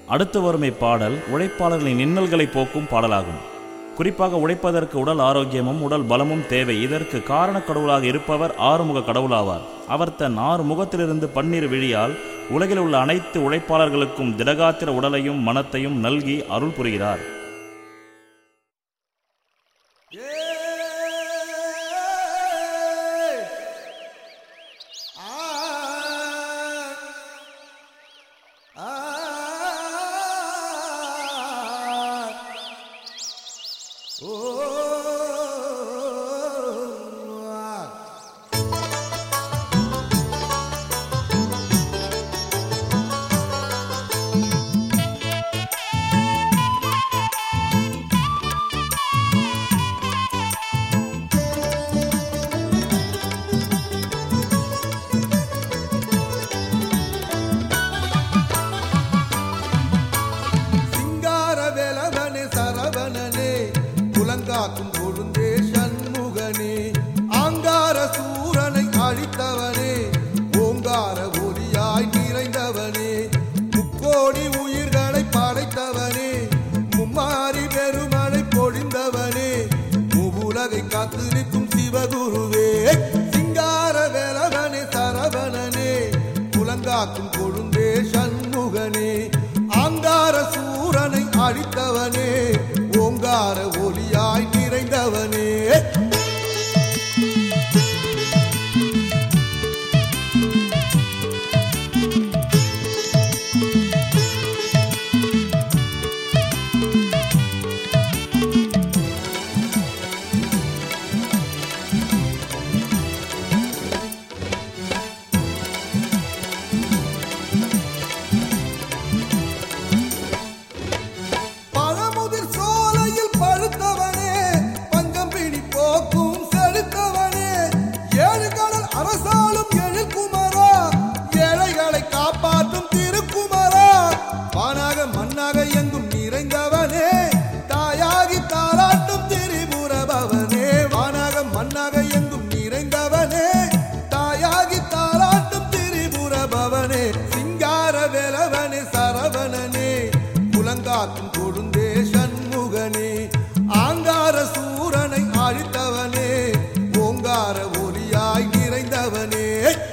அடுத்து வரும் இப்பாடல் உழைப்பாளர்களின் இன்னல்களை போக்கும் பாடலாகும் குறிப்பாக உழைப்பதற்கு உடல் ஆரோக்கியமும் உடல் பலமும் தேவை இதற்கு காரணக் கடவுளாக இருப்பவர் ஆறுமுக கடவுளாவார் அவர் தன் ஆறு முகத்திலிருந்து பன்னீர் விழியால் உலகில் உள்ள அனைத்து உழைப்பாளர்களுக்கும் திடகாத்திர உடலையும் மனத்தையும் நல்கி அருள் புரிகிறார் சிங்கார வேலவனே சரவணனே குலங்காக்கும் கொழுந்தே சண்முகனே ஆங்கார சூரனை அழித்தவனே ஓங்கார ஒலியாய் நிறைந்தவனே முக்கோடி உயிர்களை படைத்தவனே மும்மாரி பெருமழை பொழிந்தவனே மூவுலகை காத்து நிற்கும் சிவகுருவே சிங்கார வேலவனே சரவணனே குலங்காக்கும் கொழுந்தே சண்முகனே ஆங்கார சூரனை அழித்தவனே ஓங்கார ஒலியாய் நிறைந்தவனே பழமுதிர் சோலையில் பழுத்தவனே பஞ்சம் பிடி போக்கும் செலுத்தவனே ஏழு கடல் அரசாளும் எழில்குமரா ஏழைகளை காப்பாற்றும் திருக்குமரா வானாக மண்ணாக எங்கும் நிறைந்தவனே தாயாகி தாளாட்டும் திரிபுர பவனே வானாக மண்ணாக எங்கும் நிறைந்தவனே தாயாகி தாளாட்டும் திரிபுர பவனே சிங்கார வேலவனே சரவணனே குலங்காக்கும் கொழுந்தே சண்முகனே ஆங்கார சூரனை அழித்தவனே ஓங்கார ஒலியாய் நிறைந்தவனே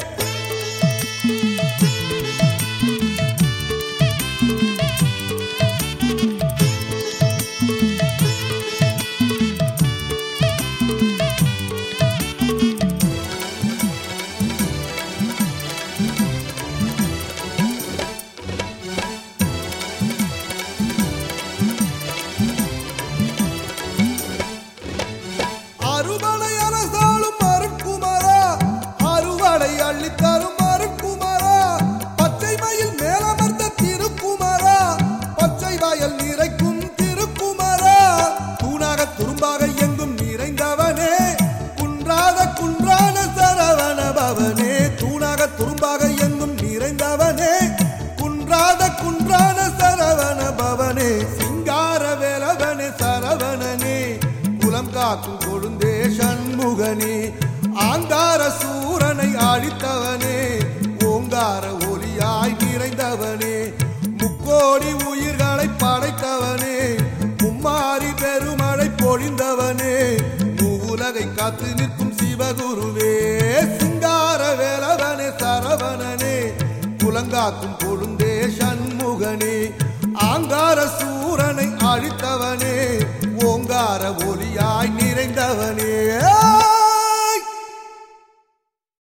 அறுவடை அரசாளும் அருட்குமரா அறுவடை அள்ளித்தரும் அருட்குமரா பச்சை மயில் மேலமர்ந்த திருக்குமரா பச்சை வயல் நிறைக்கும் திருக்குமரா தூணாக துரும்பாக எங்கும் நிறைந்தவனே குன்றாத குன்றான சரவண பவனே தூணாக துரும்பாக எங்கும் நிறைந்தவனே குன்றாத குன்றான சரவண பவனே சிங்கார வேலவனே சரவணனே குலம் காக்கும் கொழுந்தே சண்முகனே ஆங்கார சூரனை அழித்தவனே ஓங்கார ஒலியாய் நிறைந்தவனே முக்கோடி உயிர்களை படைத்தவனே மும்மாரி பெருமழை பொழிந்தவனே மூவுலகை காத்து நிற்கும் சிவகுருவே சிங்கார வேலவனே சரவணனே குலங்காக்கும் கொழுந்தே சண்முகனே ஆங்கார சூரனை அழித்தவனே ஓங்கார ஒலியாய் நிறைந்தவனே